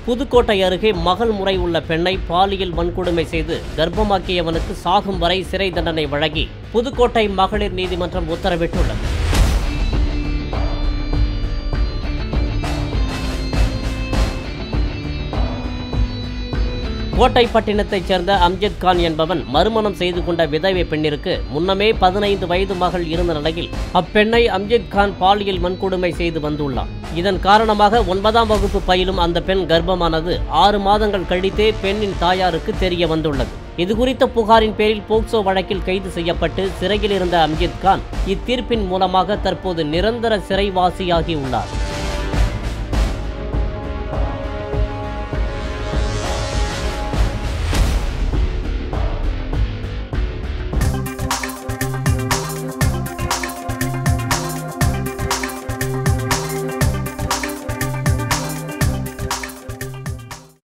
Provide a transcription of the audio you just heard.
புதுக்கோட்டை அருகே மகள் முறை உள்ள பெண்ணை பாலியல் வன்கொடுமை செய்து கர்ப்பமாக்கியவனுக்கு சாகும் வரை சிறை தண்டனை வழங்கி புதுக்கோட்டை மகளிர் நீதிமன்றம் உத்தரவிட்டுள்ளது கோட்டைப்பட்டினத்தைச் சேர்ந்த அம்ஜத் கான் என்பவன் மறுமணம் செய்து கொண்ட விதவை பெண்ணிற்கு முன்னமே பதினைந்து வயது மகள் இருந்த நிலையில் அப்பெண்ணை அம்ஜத் கான் பாலியல் வன்கொடுமை செய்து வந்துள்ளார் இதன் காரணமாக ஒன்பதாம் வகுப்பு பயிலும் அந்த பெண் கர்ப்பமானது ஆறு மாதங்கள் கழித்தே பெண்ணின் தாயாருக்கு தெரிய வந்துள்ளது இதுகுறித்த புகாரின் பேரில் போக்சோ வழக்கில் கைது செய்யப்பட்டு சிறையில் இருந்த அம்ஜித் கான் இத்தீர்ப்பின் மூலமாக தற்போது நிரந்தர சிறைவாசியாகி உள்ளார்